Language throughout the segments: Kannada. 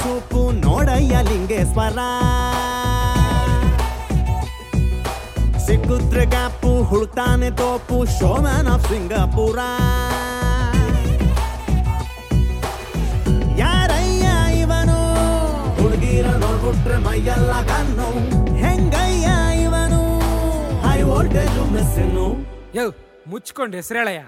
ಚೂಪು ನೋಡಯ್ಯ ಲಿಂಗೇಶ್ವರ ಸಿಕ್ಕುದ್ರೆ ಗ್ಯಾಪು ಹುಡ್ತಾನೆ ತೋಪು ಶೋಮನ್ ಆಫ್ ಸಿಂಗಾಪುರ ಯಾರಯ್ಯ ಇವನು ಹುಡುಗಿರ ನೋಡ್ಬಿಟ್ರೆ ಮೈಯೆಲ್ಲ ಕಣ್ಣು ಹೆಂಗಯ್ಯ ಇವನು ಹೈ ವೋಲ್ಟೇಜ್ ಮೆಸ್ಸಿನು ಯೋ ಮುಚ್ಕೊಂಡು ಹೆಸರೇಳಯ್ಯ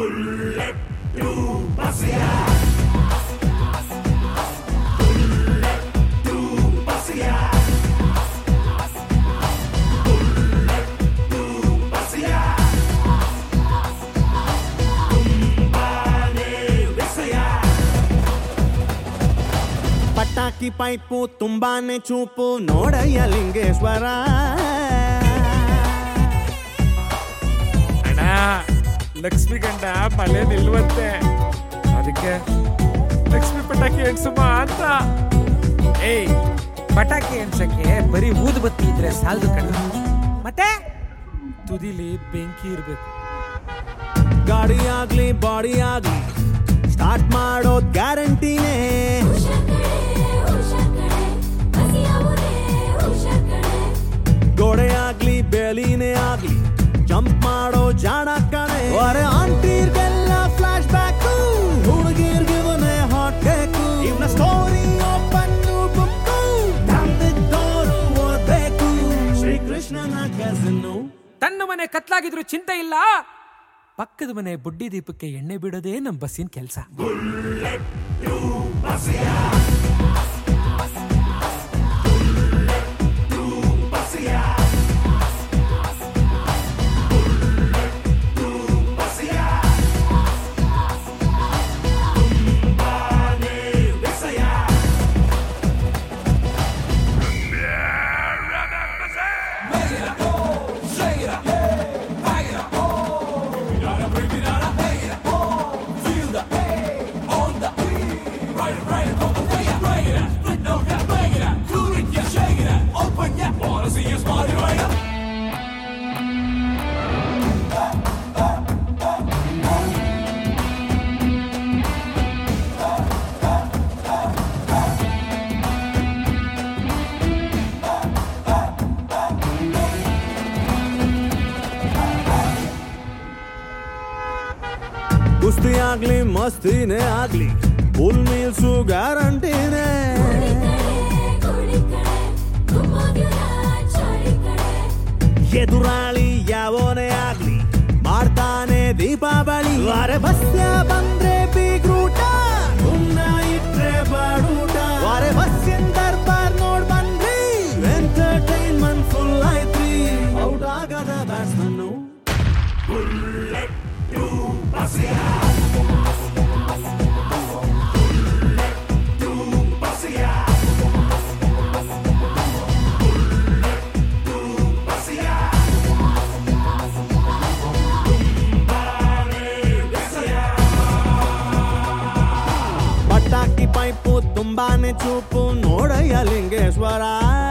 ಪಟಾಕಿ ಪೈಪು ತುಂಬಾನೇ ಚೂಪು ನೋಡಯ್ಯ ಲಿಂಗೇಶ್ವರ ಅಣ್ಣ ಲಕ್ಷ್ಮಿ ಗಂಡ ಮಳೆ ನಿಲ್ವಂತೆ ಅದಕ್ಕೆ ಲಕ್ಷ್ಮಿ ಪಟಾಕಿ ಎಣ್ಸುಮ ಅಂತ ಏಯ್ ಪಟಾಕಿ ಎಣ್ಸಕ್ಕೆ ಬರೀ ಊದುಬತ್ತಿ ಇದ್ರೆ ಸಾಲದು ಕಣ ಮತ್ತೆ ತುದಿಲಿ ಬೆಂಕಿ ಇರ್ಬೇಕು ಗಾಡಿ ಆಗ್ಲಿ ಬಾಡಿ ಆಗ್ಲಿ ಸ್ಟಾರ್ಟ್ ಮಾಡೋದ್ ಗ್ಯಾರಂಟಿನೇ ಉಷಾ ಕಡೆ ಉಷಾ ಕಡೆ ಹಸಿಯಾವುದೇ ಉಷಾ ಕಡೆ ಗೋಡೆ ಆಗ್ಲಿ ಬೇಲಿನೇ ಆಗ್ಲಿ ಜಂಪ್ ಮಾಡೋ ಜಾಣ ಕಣೆ ಅರೆ ಆಂಟಿರ್ಗೆಲ್ಲ ಫ್ಲಾಶ್ ಬ್ಯಾಕ್ ಹುಡುಗಿರ್ಗೆ ಇವನೇ ಹಾಟ್ ಬೇಕು ಇವನ ಸ್ಟೋರಿ ಓಪನ್ ಬುಕ್ಕು ತಂದಿದ್ದೋರು ಓದ್ಬೇಕು ಶ್ರೀಕೃಷ್ಣನ ಕಸನ್ನು ತನ್ನ ಮನೆ ಕತ್ಲಾಗಿದ್ರು ಚಿಂತೆ ಇಲ್ಲ ಪಕ್ಕದ ಮನೆ ಬುಡ್ಡಿ ದೀಪಕ್ಕೆ ಎಣ್ಣೆ ಬಿಡೋದೇ ನಮ್ ಬಸ್ಸಿನ ಕೆಲಸ ಕುಸ್ತಿ ಆಗ್ಲಿ ಮಸ್ತಿನೇ ಆಗ್ಲಿ ಫುಲ್ ಮೀಲ್ಸು ಗ್ಯಾರಂಟಿನೇ ಕುಡಿ ಕಡೆ ಗುಮ್ಮೋದ್ಯುರ ಚಾಡಿ ಕಡೆ ಎದುರಾಳಿ ಯಾವನೇ ಆಗ್ಲಿ ಮಾಡ್ತಾನೆ ದೀಪಾವಳಿ ವಾರೆ ಬಸ್ಯ ಬಂದ್ರೆ ಬೀಗ್ರೂಟ ಉನ್ನ ಇಟ್ರೆ ಬಾಡೂಟ ವಾರೆ ಬಸ್ಸಿನ ದರ್ಬಾರ್ ನೋಡ್ ಬಂದ್ರಿ ಎಂಟರ್ಟೈನ್ಮೆಂಟ್ ಫುಲ್ ಐತ್ರಿ ಔಟ್ ಆಗದ ಬ್ಯಾಟ್ಸ್ಮನ್ನು ಪಟಾಕಿ ಪೈಪು ತುಂಬಾನೇ ಚೂಪು ನೋಡಯ್ಯ ಲಿಂಗೇಶ್ವರ